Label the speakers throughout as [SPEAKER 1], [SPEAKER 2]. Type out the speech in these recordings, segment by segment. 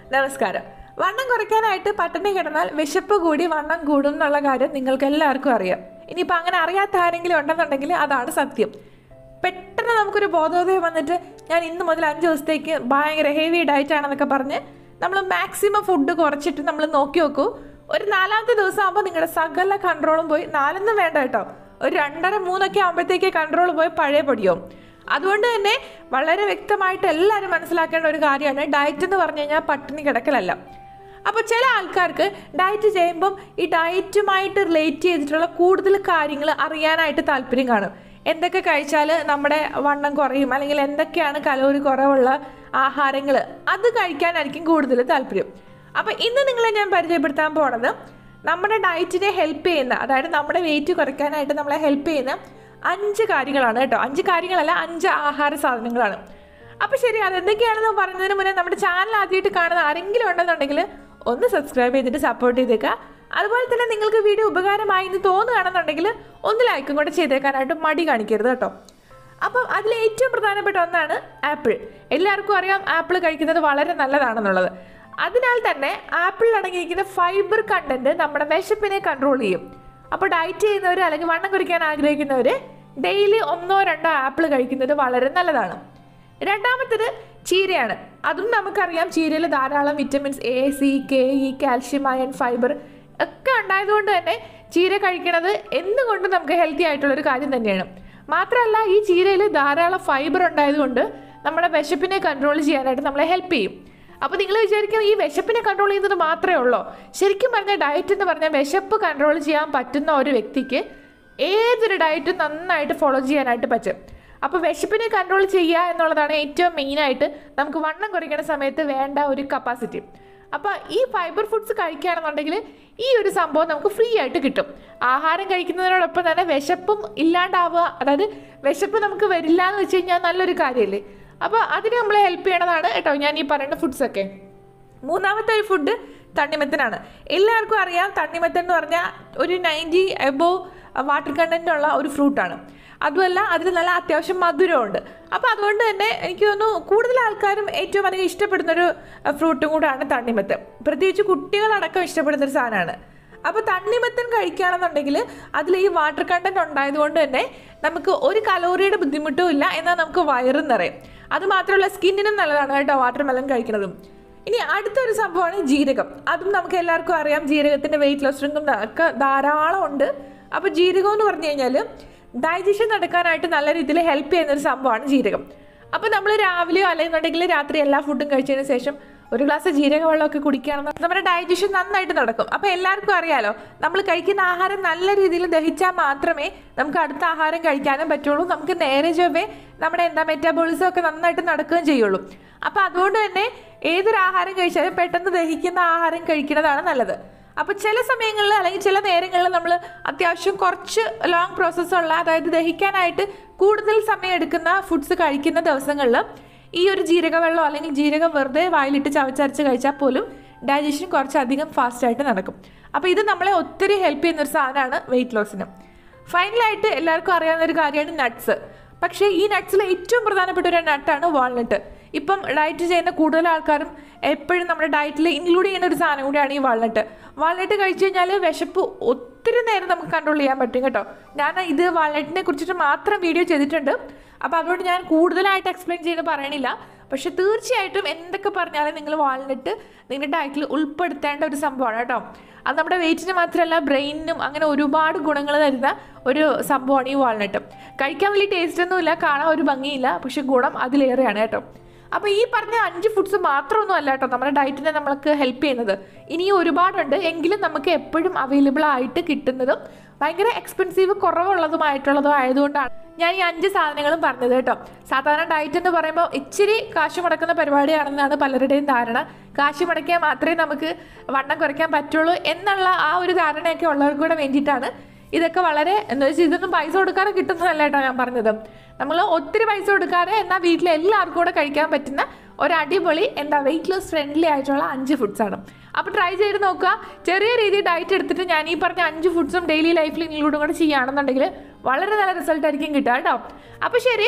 [SPEAKER 1] നമസ്കാരം വണ്ണം കുറയ്ക്കാനായിട്ട് പട്ടിണി കിടന്നാൽ വിശപ്പ് കൂടി വണ്ണം കൂടും എന്നുള്ള കാര്യം നിങ്ങൾക്ക് എല്ലാവർക്കും അറിയാം ഇനിയിപ്പോൾ അങ്ങനെ അറിയാത്ത ആരെങ്കിലും ഉണ്ടെന്നുണ്ടെങ്കിൽ അതാണ് സത്യം പെട്ടെന്ന് നമുക്കൊരു ബോധോദയം വന്നിട്ട് ഞാൻ ഇന്ന് മുതൽ അഞ്ച് ദിവസത്തേക്ക് ഭയങ്കര ഹെവി ഡയറ്റ് ആണെന്നൊക്കെ പറഞ്ഞ് നമ്മൾ മാക്സിമം ഫുഡ് കുറച്ചിട്ട് നമ്മൾ നോക്കി നോക്കൂ ഒരു നാലാമത്തെ ദിവസം ആകുമ്പോൾ നിങ്ങളുടെ സകല കൺട്രോളും പോയി നാലൊന്നും വേണ്ട കേട്ടോ ഒരു രണ്ടര മൂന്നൊക്കെ ആകുമ്പോഴത്തേക്ക് കൺട്രോൾ പോയി പഴയ പൊടിയാവും അതുകൊണ്ട് തന്നെ വളരെ വ്യക്തമായിട്ട് എല്ലാവരും മനസ്സിലാക്കേണ്ട ഒരു കാര്യമാണ് ഡയറ്റ് എന്ന് പറഞ്ഞു കഴിഞ്ഞാൽ പട്ടിണി കിടക്കലല്ല അപ്പോൾ ചില ആൾക്കാർക്ക് ഡയറ്റ് ചെയ്യുമ്പം ഈ ഡയറ്റുമായിട്ട് റിലേറ്റ് ചെയ്തിട്ടുള്ള കൂടുതൽ കാര്യങ്ങൾ അറിയാനായിട്ട് താല്പര്യം കാണും എന്തൊക്കെ കഴിച്ചാൽ നമ്മുടെ വണ്ണം കുറയും അല്ലെങ്കിൽ എന്തൊക്കെയാണ് കലോറി കുറവുള്ള ആഹാരങ്ങൾ അത് കഴിക്കാനായിരിക്കും കൂടുതൽ താല്പര്യം അപ്പോൾ ഇന്ന് നിങ്ങളെ ഞാൻ പരിചയപ്പെടുത്താൻ പോണത് നമ്മുടെ ഡയറ്റിനെ ഹെൽപ്പ് ചെയ്യുന്ന അതായത് നമ്മുടെ വെയിറ്റ് കുറയ്ക്കാനായിട്ട് നമ്മളെ ഹെൽപ്പ് ചെയ്യുന്ന അഞ്ച് കാര്യങ്ങളാണ് കേട്ടോ അഞ്ച് കാര്യങ്ങളല്ല അഞ്ച് ആഹാര സാധനങ്ങളാണ് അപ്പോൾ ശരി അതെന്തൊക്കെയാണെന്ന് പറയുന്നതിന് മുന്നേ നമ്മുടെ ചാനൽ ആദ്യമായിട്ട് കാണുന്ന ആരെങ്കിലും ഉണ്ടെന്നുണ്ടെങ്കിൽ ഒന്ന് സബ്സ്ക്രൈബ് ചെയ്തിട്ട് സപ്പോർട്ട് ചെയ്തേക്കുക അതുപോലെ തന്നെ നിങ്ങൾക്ക് വീഡിയോ ഉപകാരമായി എന്ന് തോന്നുകയാണെന്നുണ്ടെങ്കിൽ ഒന്ന് ലൈക്കും കൂടെ ചെയ്തേക്കാനായിട്ട് മടി കാണിക്കരുത് കേട്ടോ അപ്പം അതിൽ ഏറ്റവും പ്രധാനപ്പെട്ട ഒന്നാണ് ആപ്പിൾ എല്ലാവർക്കും അറിയാം ആപ്പിൾ കഴിക്കുന്നത് വളരെ നല്ലതാണെന്നുള്ളത് അതിനാൽ തന്നെ ആപ്പിളിൽ അടങ്ങിയിരിക്കുന്ന ഫൈബർ കണ്ടന്റ് നമ്മുടെ വിശപ്പിനെ കൺട്രോൾ ചെയ്യും അപ്പോൾ ഡയറ്റ് ചെയ്യുന്നവർ അല്ലെങ്കിൽ വണ്ണം കുറിക്കാൻ ആഗ്രഹിക്കുന്നവർ ഡെയിലി ഒന്നോ രണ്ടോ ആപ്പിൾ കഴിക്കുന്നത് വളരെ നല്ലതാണ് രണ്ടാമത്തേത് ചീരയാണ് അതും നമുക്കറിയാം ചീരയിൽ ധാരാളം vitamins A C K E calcium iron fibre ഒക്കെ ഉണ്ടായതുകൊണ്ട് തന്നെ ചീര കഴിക്കുന്നത് എന്തുകൊണ്ടും നമുക്ക് ഹെൽത്തി ആയിട്ടുള്ളൊരു കാര്യം തന്നെയാണ് മാത്രമല്ല ഈ ചീരയിൽ ധാരാളം ഫൈബർ ഉണ്ടായതുകൊണ്ട് നമ്മുടെ വിശപ്പിനെ കൺട്രോൾ ചെയ്യാനായിട്ട് നമ്മളെ ഹെൽപ്പ് ചെയ്യും അപ്പോൾ നിങ്ങൾ വിചാരിക്കും ഈ വിശപ്പിനെ കൺട്രോൾ ചെയ്യുന്നത് മാത്രമേ ഉള്ളൂ ശരിക്കും പറഞ്ഞാൽ ഡയറ്റ് എന്ന് പറഞ്ഞാൽ വിശപ്പ് കൺട്രോൾ ചെയ്യാൻ പറ്റുന്ന ഒരു വ്യക്തിക്ക് ഏതൊരു ഡയറ്റും നന്നായിട്ട് ഫോളോ ചെയ്യാനായിട്ട് പറ്റും അപ്പോൾ വിശപ്പിനെ കൺട്രോൾ ചെയ്യുക എന്നുള്ളതാണ് ഏറ്റവും മെയിനായിട്ട് നമുക്ക് വണ്ണം കുറയ്ക്കുന്ന സമയത്ത് വേണ്ട ഒരു കപ്പാസിറ്റി അപ്പോൾ ഈ ഫൈബർ ഫുഡ്സ് കഴിക്കുകയാണെന്നുണ്ടെങ്കിൽ ഈ ഒരു സംഭവം നമുക്ക് ഫ്രീ ആയിട്ട് കിട്ടും ആഹാരം കഴിക്കുന്നതിനോടൊപ്പം തന്നെ വിശപ്പും ഇല്ലാണ്ടാവുക അതായത് വിശപ്പ് നമുക്ക് വരില്ല എന്ന് വെച്ച് കഴിഞ്ഞാൽ നല്ലൊരു കാര്യമല്ലേ അപ്പോൾ അതിന് നമ്മളെ ഹെൽപ്പ് ചെയ്യണതാണ് കേട്ടോ ഞാൻ ഈ പറയുന്ന ഫുഡ്സൊക്കെ മൂന്നാമത്തെ ഒരു ഫുഡ് തണ്ണിമത്തനാണ് എല്ലാവർക്കും അറിയാം തണ്ണിമത്തൻ എന്ന് പറഞ്ഞാൽ ഒരു നയൻറ്റി എബോവ് വാട്ടർ കണ്ടൻ്റ് ഉള്ള ഒരു ഫ്രൂട്ടാണ് അതുമല്ല അതിൽ നല്ല അത്യാവശ്യം മധുരമുണ്ട് അപ്പോൾ അതുകൊണ്ട് തന്നെ എനിക്ക് തോന്നുന്നു കൂടുതൽ ആൾക്കാരും ഏറ്റവും അധികം ഇഷ്ടപ്പെടുന്ന ഒരു ഫ്രൂട്ടും കൂടാണ് തണ്ണിമത്തൻ പ്രത്യേകിച്ച് കുട്ടികളടക്കം ഇഷ്ടപ്പെടുന്ന ഒരു സാധനമാണ് അപ്പോൾ തണ്ണിമത്തൻ കഴിക്കുകയാണെന്നുണ്ടെങ്കിൽ അതിൽ ഈ വാട്ടർ കണ്ടന്റ് ഉണ്ടായതുകൊണ്ട് തന്നെ നമുക്ക് ഒരു കലോറിയുടെ ബുദ്ധിമുട്ടും ഇല്ല എന്നാൽ നമുക്ക് വയറും നിറയും അത് മാത്രമല്ല സ്കിന്നിനും നല്ലതാണ് കേട്ടോ വാട്ടർ മെലൺ കഴിക്കുന്നതും ഇനി അടുത്തൊരു സംഭവമാണ് ജീരകം അതും നമുക്ക് എല്ലാവർക്കും അറിയാം ജീരകത്തിൻ്റെ വെയിറ്റ് ലോസ് ഡ്രിങ്കും ഒക്കെ ധാരാളം ഉണ്ട് അപ്പോൾ ജീരകം എന്ന് പറഞ്ഞു കഴിഞ്ഞാൽ ഡൈജഷൻ നടക്കാനായിട്ട് നല്ല രീതിയിൽ ഹെൽപ്പ് ചെയ്യുന്ന ഒരു സംഭവമാണ് ജീരകം അപ്പോൾ നമ്മൾ രാവിലെയോ അല്ലെന്നുണ്ടെങ്കിൽ രാത്രി എല്ലാ ഫുഡും കഴിച്ചതിന് ശേഷം ഒരു ഗ്ലാസ് ജീരക വെള്ളമൊക്കെ കുടിക്കുകയാണെന്ന് നമ്മുടെ ഡൈജഷൻ നന്നായിട്ട് നടക്കും അപ്പോൾ എല്ലാവർക്കും അറിയാലോ നമ്മൾ കഴിക്കുന്ന ആഹാരം നല്ല രീതിയിൽ ദഹിച്ചാൽ മാത്രമേ നമുക്ക് അടുത്ത ആഹാരം കഴിക്കാനും പറ്റുള്ളൂ നമുക്ക് നേരെ ചൊവ്വേ നമ്മുടെ എന്താ മെറ്റാബോളിസം ഒക്കെ നന്നായിട്ട് നടക്കുകയും ചെയ്യുള്ളൂ അപ്പോൾ അതുകൊണ്ട് തന്നെ ഏതൊരു ആഹാരം കഴിച്ചാലും പെട്ടെന്ന് ദഹിക്കുന്ന ആഹാരം കഴിക്കുന്നതാണ് നല്ലത് അപ്പോൾ ചില സമയങ്ങളിൽ അല്ലെങ്കിൽ ചില നേരങ്ങളിൽ നമ്മൾ അത്യാവശ്യം കുറച്ച് ലോങ് പ്രോസസ്സുള്ള അതായത് ദഹിക്കാനായിട്ട് കൂടുതൽ സമയം എടുക്കുന്ന ഫുഡ്സ് കഴിക്കുന്ന ദിവസങ്ങളിൽ ഈ ഒരു ജീരകവെള്ളം അല്ലെങ്കിൽ ജീരകം വെറുതെ വായിലിട്ട് ചവച്ചരച്ച് കഴിച്ചാൽ പോലും ഡൈജഷൻ കുറച്ചധികം ഫാസ്റ്റായിട്ട് നടക്കും അപ്പോൾ ഇത് നമ്മളെ ഒത്തിരി ഹെൽപ്പ് ചെയ്യുന്ന ഒരു സാധനമാണ് വെയിറ്റ് ലോസിന് ഫൈനലായിട്ട് എല്ലാവർക്കും അറിയാവുന്ന ഒരു കാര്യമാണ് നട്ട്സ് പക്ഷേ ഈ നട്ട്സിൽ ഏറ്റവും പ്രധാനപ്പെട്ട ഒരു നട്ടാണ് വാൾനട്ട് ഇപ്പം ഡയറ്റ് ചെയ്യുന്ന കൂടുതൽ ആൾക്കാരും എപ്പോഴും നമ്മുടെ ഡയറ്റിൽ ഇൻക്ലൂഡ് ചെയ്യുന്ന ഒരു സാധനം കൂടിയാണ് ഈ വാൾനട്ട് വാൾനട്ട് കഴിച്ചു കഴിഞ്ഞാൽ വിശപ്പ് ഒത്തിരി നേരം നമുക്ക് കൺട്രോൾ ചെയ്യാൻ പറ്റും കേട്ടോ ഞാൻ ഇത് വാൾനട്ടിനെ കുറിച്ചിട്ട് മാത്രം വീഡിയോ ചെയ്തിട്ടുണ്ട് അപ്പോൾ അതുകൊണ്ട് ഞാൻ കൂടുതലായിട്ട് എക്സ്പ്ലെയിൻ ചെയ്ത് പറയണില്ല പക്ഷെ തീർച്ചയായിട്ടും എന്തൊക്കെ പറഞ്ഞാലും നിങ്ങൾ വാൾനട്ട് നിങ്ങളുടെ ഡയറ്റിൽ ഉൾപ്പെടുത്തേണ്ട ഒരു സംഭവമാണ് കേട്ടോ അത് നമ്മുടെ വെയിറ്റിന് മാത്രമല്ല ബ്രെയിനിനും അങ്ങനെ ഒരുപാട് ഗുണങ്ങൾ തരുന്ന ഒരു സംഭവമാണ് ഈ വാൾനട്ട് കഴിക്കാൻ വലിയ ടേസ്റ്റ് ഒന്നുമില്ല കാണാൻ ഒരു ഭംഗിയില്ല പക്ഷെ ഗുണം അതിലേറെയാണ് കേട്ടോ അപ്പോൾ ഈ പറഞ്ഞ അഞ്ച് ഫുഡ്സ് മാത്രമൊന്നും അല്ല കേട്ടോ നമ്മുടെ ഡയറ്റിനെ നമ്മൾക്ക് ഹെൽപ്പ് ചെയ്യുന്നത് ഇനിയും ഒരുപാടുണ്ട് എങ്കിലും നമുക്ക് എപ്പോഴും അവൈലബിൾ ആയിട്ട് കിട്ടുന്നതും ഭയങ്കര എക്സ്പെൻസീവ് കുറവുള്ളതുമായിട്ടുള്ളതും ആയതുകൊണ്ടാണ് ഞാൻ ഈ അഞ്ച് സാധനങ്ങളും പറഞ്ഞത് കേട്ടോ സാധാരണ ഡയറ്റ് എന്ന് പറയുമ്പോൾ ഇച്ചിരി കാശ് മുടക്കുന്ന പരിപാടിയാണെന്നാണ് പലരുടെയും ധാരണ കാശ് മുടക്കിയാൽ മാത്രമേ നമുക്ക് വണ്ണം കുറയ്ക്കാൻ പറ്റുള്ളൂ എന്നുള്ള ആ ഒരു ധാരണയൊക്കെ ഉള്ളവർക്ക് കൂടെ വേണ്ടിയിട്ടാണ് ഇതൊക്കെ വളരെ എന്താ വെച്ചാൽ ഇതൊന്നും പൈസ കൊടുക്കാതെ കിട്ടുന്നതല്ല കേട്ടോ ഞാൻ പറഞ്ഞത് നമ്മൾ ഒത്തിരി പൈസ കൊടുക്കാതെ എന്നാൽ വീട്ടിൽ എല്ലാവർക്കും കൂടെ കഴിക്കാൻ പറ്റുന്ന ഒരു അടിപൊളി എന്താ വെയിറ്റ് ലോസ് ഫ്രണ്ട്ലി ആയിട്ടുള്ള അഞ്ച് ഫുഡ്സ് ആണ് അപ്പോൾ ട്രൈ ചെയ്ത് നോക്കുക ചെറിയ രീതിയിൽ ഡയറ്റ് എടുത്തിട്ട് ഞാൻ ഈ പറഞ്ഞ അഞ്ച് ഫുഡ്സും ഡെയിലി ലൈഫിൽ ഇൻക്ലൂഡും കൂടെ ചെയ്യുകയാണെന്നുണ്ടെങ്കിൽ വളരെ നല്ല റിസൾട്ട് ആയിരിക്കും കിട്ടുക കേട്ടോ അപ്പോൾ ശരി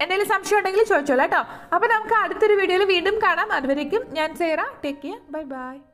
[SPEAKER 1] എന്തെങ്കിലും സംശയം ഉണ്ടെങ്കിൽ ചോദിച്ചോളൂ കേട്ടോ അപ്പോൾ നമുക്ക് അടുത്തൊരു വീഡിയോയിൽ വീണ്ടും കാണാം അതുവരേക്കും ഞാൻ Sera take care bye by